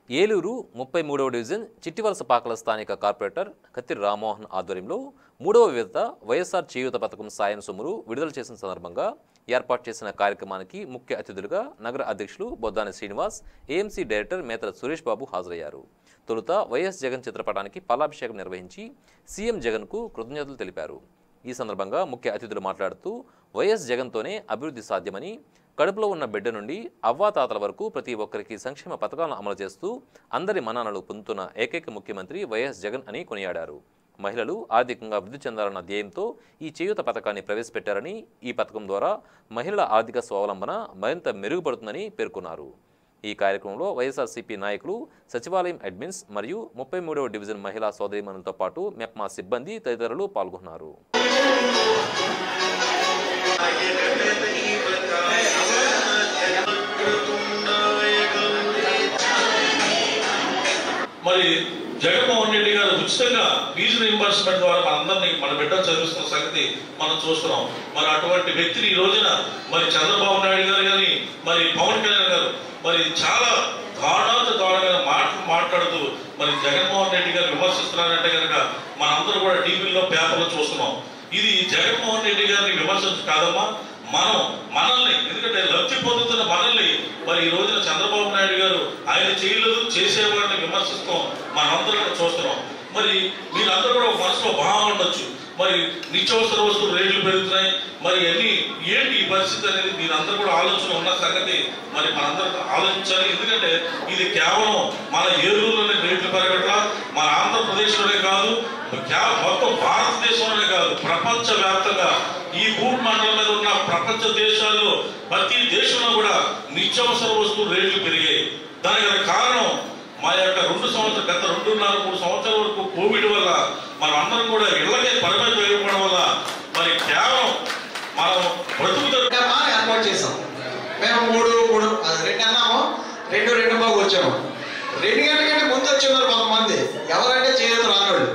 ఏలూరు ముప్పై మూడవ డివిజన్ చిట్టివలస పాకల స్థానిక కార్పొరేటర్ కత్తిరి రామ్మోహన్ ఆధ్వర్యంలో మూడవ విడత వైఎస్ఆర్ చేయూత పథకం సాయం సొమ్ములు విడుదల చేసిన సందర్భంగా ఏర్పాటు చేసిన కార్యక్రమానికి ముఖ్య అతిథులుగా నగర అధ్యక్షులు బొద్దాని శ్రీనివాస్ ఏఎంసీ డైరెక్టర్ మేతల సురేష్ బాబు హాజరయ్యారు తొలుత వైఎస్ జగన్ చిత్రపటానికి పాలాభిషేకం నిర్వహించి సీఎం జగన్కు కృతజ్ఞతలు తెలిపారు ఈ సందర్భంగా ముఖ్య అతిథులు మాట్లాడుతూ వైఎస్ జగన్తోనే అభివృద్ధి సాధ్యమని కడుపులో ఉన్న బిడ్డ నుండి అవ్వాతాతల వరకు ప్రతి ఒక్కరికి సంక్షేమ పథకాలను అమలు చేస్తూ అందరి మన్ననలు పొందుతున్న ఏకైక ముఖ్యమంత్రి వైఎస్ జగన్ అని కొనియాడారు మహిళలు ఆర్థికంగా వృద్ధి చెందాలన్న ధ్యేయంతో ఈ చేయూత పథకాన్ని ప్రవేశపెట్టారని ఈ పథకం ద్వారా మహిళల ఆర్థిక స్వావలంబన మరింత మెరుగుపడుతుందని పేర్కొన్నారు ఈ కార్యక్రమంలో వైఎస్ఆర్సీపీ నాయకులు సచివాలయం అడ్మిన్స్ మరియు ముప్పై మూడవ డివిజన్ మహిళా సోదరిమణులతో పాటు మెప్మా సిబ్బంది తదితరులు పాల్గొన్నారు మరి జగన్మోహన్ రెడ్డి గారు ఉచితంగా ఫీజు రీంబర్స్మెంట్ ద్వారా మనందరినీ మన బిడ్డలు చదివిస్తున్న సంగతి మనం చూస్తున్నాం మరి అటువంటి వ్యక్తిని ఈ రోజున మరి చంద్రబాబు నాయుడు గారు కానీ మరి పవన్ కళ్యాణ్ గారు మరి చాలా దారుణాత దారుణమైన మాటలు మాట్లాడుతూ మరి జగన్మోహన్ రెడ్డి గారు విమర్శిస్తున్నారంటే కనుక మనందరూ కూడా టీవీలో పేపర్లో చూస్తున్నాం ఇది జగన్మోహన్ రెడ్డి గారిని విమర్శించు కాదమ్మా మనం మనల్ని ఎందుకంటే లబ్ధి పొందుతున్న మనల్ని మరి ఈ రోజున చంద్రబాబు నాయుడు గారు ఆయన చేయలేదు చేసేవాడిని విమర్శిస్తాం మనందరం కూడా చూస్తున్నాం మరి మీరందరూ కూడా ఒక మనసులో భావం ఉండొచ్చు మరి నిత్యావసర వస్తువులు రేట్లు పెరుగుతున్నాయి మరి అన్ని ఏంటి ఈ పరిస్థితి అనేది మీరందరూ కూడా ఆలోచన ఉన్న సంగతి మరి మనందరం ఆలోచించాలి ఎందుకంటే ఇది కేవలం మన ఏలూరులోనే రేట్లు పెరగట్లా మన ఆంధ్రప్రదేశ్లోనే కాదు కేవలం మొత్తం భారతదేశంలోనే కాదు ప్రపంచ వ్యాప్తంగా ఈ భూమి మండలం మీద ఉన్న ప్రపంచ దేశాల్లో ప్రతి దేశంలో కూడా నిత్యావసర వస్తువులు రేట్లు పెరిగాయి దానికి గల కారణం మా యొక్క రెండు సంవత్సరాలు గత రెండున్నర మూడు సంవత్సరాల వరకు కోవిడ్ వల్ల మనం అందరం కూడా ఇళ్ళకే పరిమితం అయిపోవడం వల్ల మరి కేవలం మనం బ్రతుకుతారు అమ్మా ఏర్పాటు చేసాం మేము మూడు మూడు అది రెండు అన్నాము రెండు రెండు బాగు వచ్చాము రెండు గంటల కంటే ముందు వచ్చిన్నారు కొంతమంది ఎవరంటే చేయదు రానోళ్ళు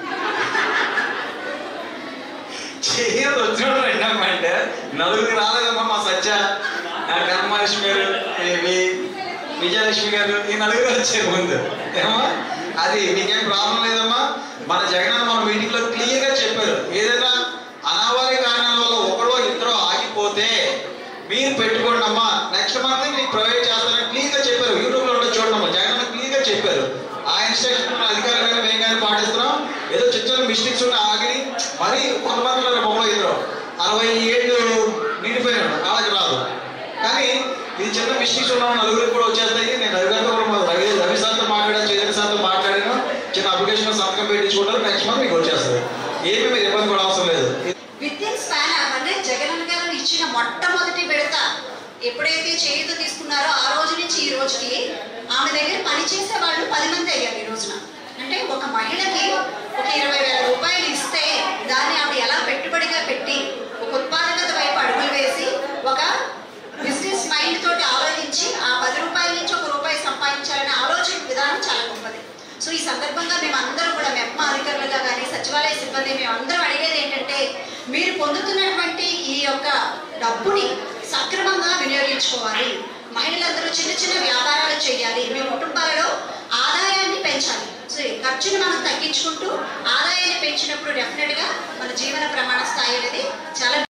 చేయదు వచ్చినోడు రెండమ్మ అంటే నలుగురు రాలేదమ్మా మా సత్య నా కర్మలక్ష్మి గారు ఈ విజయలక్ష్మి గారు ఈ నలుగురు వచ్చారు ముందు ఏమా అది నీకేం ప్రాబ్లం లేదమ్మా మన జగన్ మన మీటింగ్ లో క్లియర్ గా చెప్పారు ఏదైనా అనావారి కారణాల వల్ల ఒకడో ఇద్దరో ఆగిపోతే మీరు పెట్టుకోండి అమ్మా నెక్స్ట్ మంత్ మీకు ప్రొవైడ్ చేస్తారని క్లియర్ గా చెప్పారు యూట్యూబ్ లో ఉంటే చూడండి అమ్మా జగన్ క్లియర్ గా చెప్పారు ఆ ఇన్స్ట్రక్షన్ అధికారులు కానీ మేము కానీ పాటిస్తున్నాం ఏదో చిన్న చిన్న మిస్టేక్స్ ఉంటే ఆగి మరి కొంతమంది ఉన్నారు బొమ్మలో ఇద్దరు అరవై ఏళ్ళు నిండిపోయినాడు అలాగే రాదు కానీ ఇది చిన్న మిస్టేక్స్ ఉన్న నలుగురికి కూడా వచ్చేస్తాయి నేను రవి గారితో కూడా మా- రవి రవి సార్తో మాట్లాడాను చైతన్య సార్తో మాట్లాడాను చిన్న అప్లికేషన్ సంతకం పెట్టించుకుంటారు నెక్స్ట్ మంత్ మీకు వచ్చేస్తుంది ఏమి మీరు ఇబ్బంది కూడా అవసరం లేదు విత్ ఇన్ స్పాన్ అంటే జగన్ గారు ఇచ్చిన మొట్టమొదటి విడత ఎప్పుడైతే చేయూత తీసుకున్నారో ఆ రోజు నుంచి ఈ రోజుకి ఆమె దగ్గర పనిచేసే వాళ్ళు పది మంది అయ్యారు ఈ రోజున అంటే ఒక మహిళకి ఒక ఇరవై వేల రూపాయలు ఇస్తే దాన్ని ఆవిడ ఎలా పెట్టుబడిగా పెట్టి ఒక ఉత్పాదకత వైపు అడుగులు వేసి ఒక బిజినెస్ మైండ్ తోటి ఆలోచించి ఆ పది రూపాయల నుంచి ఒక రూపాయి సంపాదించాలనే ఆలోచన విధానం చాలా గొప్పది సో ఈ సందర్భంగా మేము అందరం కూడా మెప్మా అధికారులుగా కానీ సచివాలయ సిబ్బంది మేము అందరం అడిగేది ఏంటంటే మీరు పొందుతున్నటువంటి ఈ యొక్క డబ్బుని సక్రమంగా వినియోగించుకోవాలి మహిళలందరూ చిన్న చిన్న వ్యాపారాలు చేయాలి మీ కుటుంబాలలో ఆదాయాన్ని పెంచాలి సో ఈ ఖర్చుని మనం తగ్గించుకుంటూ ఆదాయాన్ని పెంచినప్పుడు డెఫినెట్గా మన జీవన ప్రమాణ స్థాయి అనేది చాలా